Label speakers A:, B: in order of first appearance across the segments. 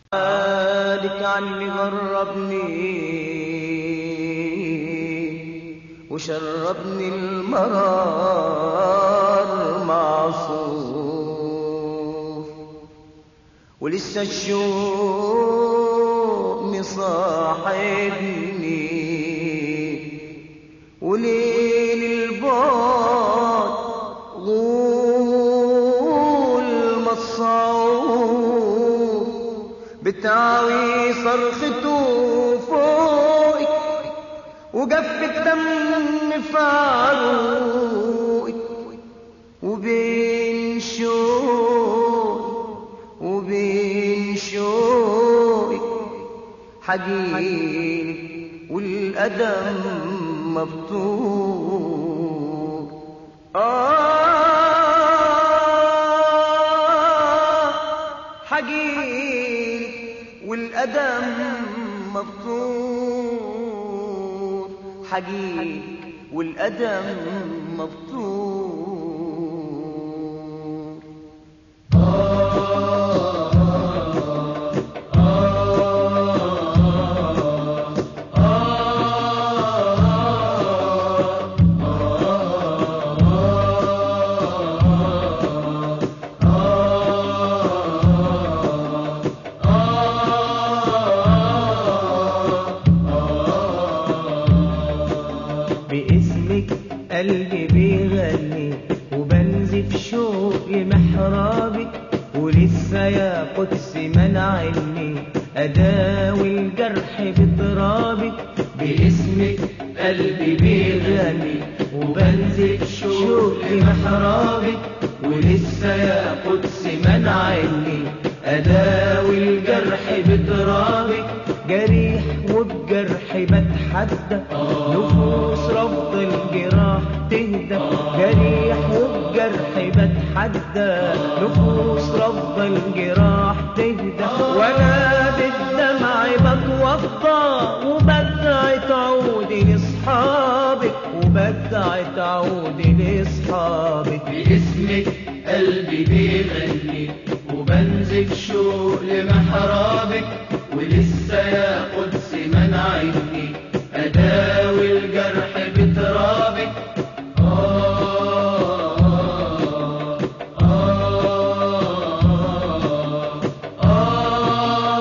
A: عالك عني غربني وشربني المرار معصوف ولسه الشوق مصاحبني وليل البعد غول مصعوب بتعوي صرخته فوقي وقف الدم في عروقي وبين شوقي وبين شوقي حجيلك والأدم مبتور آه حجيلك والأدم مبتور حجيلك والأدم مبتور
B: باسمك قلبي بيغني وبنزف شوقي محرابك ولسه يا قدس منعني أداوي الجرح بترابك باسمك قلبي بيغني وبنزف شوقي محرابك ولسه يا قدس منعني أداوي الجرح بترابك جريح وبجرحي بتحدى نفوس رفض الجراح تهدى جريح وبجرحي بتحدى نفوس رفض الجراح تهدى وانا بالدمع بتوضى وبدعي تعودي لاصحابك وبدعي تعودي لاصحابك
C: باسمك قلبي بيغني وبنزف شوق لمحرابك ولسه يا قدس منعني أداوي الجرح بترابك آه آه آه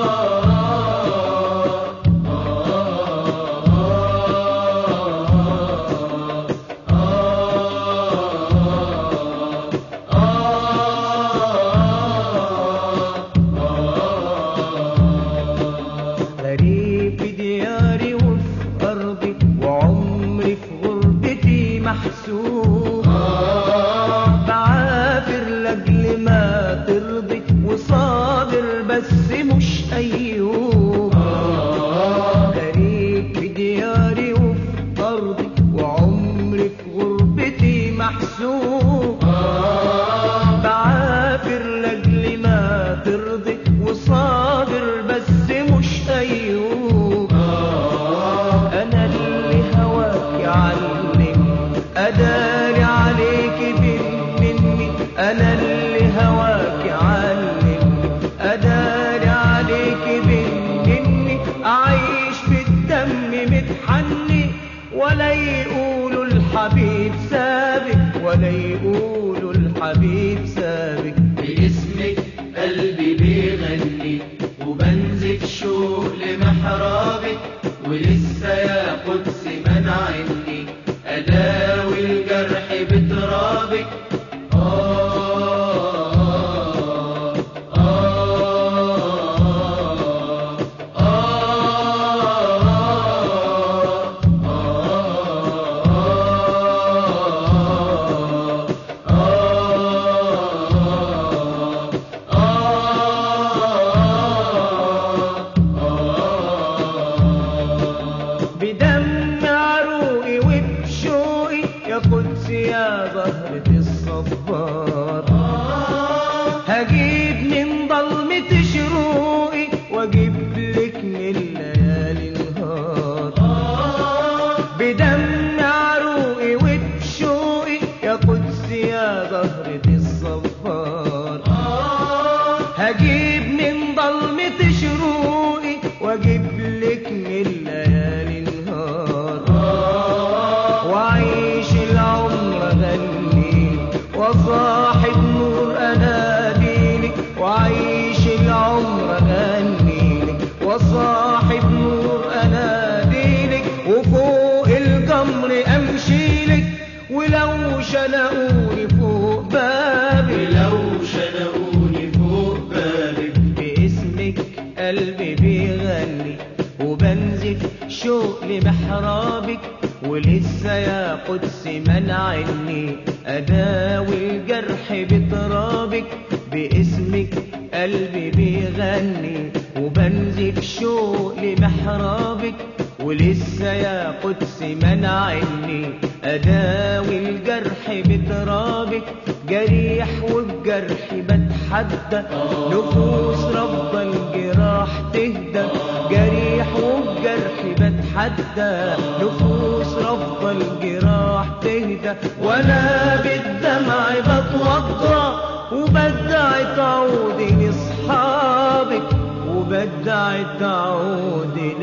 B: غريب في دياري وفي أرضي وعمري في غربتي محسوب بعافر لأجل ما ترضي وصابر بس مش أيوب غريب في دياري وفي أرضي وعمري في غربتي محسوب بعافر لأجل ما ترضي وصابر بس مش أيوب أنا اللي هواك يعلم أداري عليك بين مني أنا اللي هواك يعلم أداري ولسه يا قدس منعني أداوي الجرح بترابك باسمك قلبي بيغني وبنزف شوق لمحرابك ولسه يا قدس منعني أداوي الجرح بترابك جريح والجرح بتحدى نفوس رب الجراح تهدى جريح والجرح بتحدى نفوس رب الجراح تهدى وانا بالدمع بتوضى وبدعي تعودي لاصحابك وبدعي تعودي